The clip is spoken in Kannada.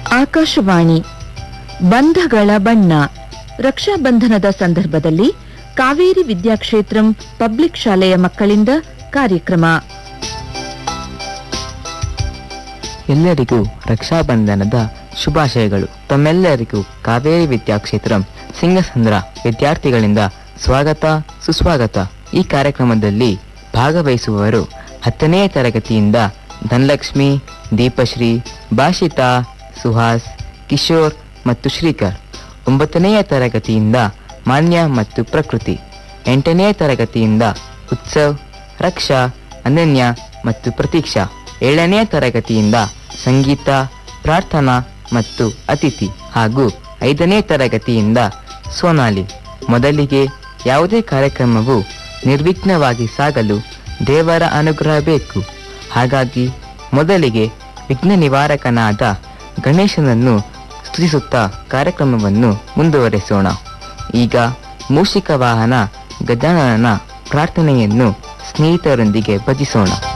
ಆಕಾಶವಾಣಿ ಬಂಧಗಳ ಬಣ್ಣ ರಕ್ಷಾಬಂಧನದ ಸಂದರ್ಭದಲ್ಲಿ ಕಾವೇರಿ ವಿದ್ಯಾಕ್ಷೇತ್ರಂ ಪಬ್ಲಿಕ್ ಶಾಲೆಯ ಮಕ್ಕಳಿಂದ ಕಾರ್ಯಕ್ರಮ ಎಲ್ಲರಿಗೂ ರಕ್ಷಾಬಂಧನದ ಶುಭಾಶಯಗಳು ತಮ್ಮೆಲ್ಲರಿಗೂ ಕಾವೇರಿ ವಿದ್ಯಾಕ್ಷೇತ್ರಂ ಸಿಂಗಸಂದ್ರ ವಿದ್ಯಾರ್ಥಿಗಳಿಂದ ಸ್ವಾಗತ ಸುಸ್ವಾಗತ ಈ ಕಾರ್ಯಕ್ರಮದಲ್ಲಿ ಭಾಗವಹಿಸುವವರು ಹತ್ತನೇ ತರಗತಿಯಿಂದ ಧನಲಕ್ಷ್ಮಿ ದೀಪಶ್ರೀ ಭಾಷಿತಾ ಸುಹಾಸ್ ಕಿಶೋರ್ ಮತ್ತು ಶ್ರೀಕರ್ ಒಂಬತ್ತನೆಯ ತರಗತಿಯಿಂದ ಮಾನ್ಯ ಮತ್ತು ಪ್ರಕೃತಿ ಎಂಟನೇ ತರಗತಿಯಿಂದ ಉತ್ಸವ್ ರಕ್ಷಾ ಅನನ್ಯ ಮತ್ತು ಪ್ರತೀಕ್ಷಾ ಏಳನೇ ತರಗತಿಯಿಂದ ಸಂಗೀತ ಪ್ರಾರ್ಥನಾ ಮತ್ತು ಅತಿಥಿ ಹಾಗೂ ಐದನೇ ತರಗತಿಯಿಂದ ಸೋನಾಲಿ ಮೊದಲಿಗೆ ಯಾವುದೇ ಕಾರ್ಯಕ್ರಮವು ನಿರ್ವಿಘ್ನವಾಗಿ ಸಾಗಲು ದೇವರ ಅನುಗ್ರಹ ಬೇಕು ಹಾಗಾಗಿ ಮೊದಲಿಗೆ ವಿಘ್ನ ನಿವಾರಕನಾದ ಗಣೇಶನನ್ನು ಸ್ತುತಿಸುತ್ತಾ ಕಾರ್ಯಕ್ರಮವನ್ನು ಮುಂದುವರೆಸೋಣ ಈಗ ಮೂಷಿಕ ವಾಹನ ಗಜಾನನ ಪ್ರಾರ್ಥನೆಯನ್ನು ಸ್ನೇಹಿತರೊಂದಿಗೆ ಭಜಿಸೋಣ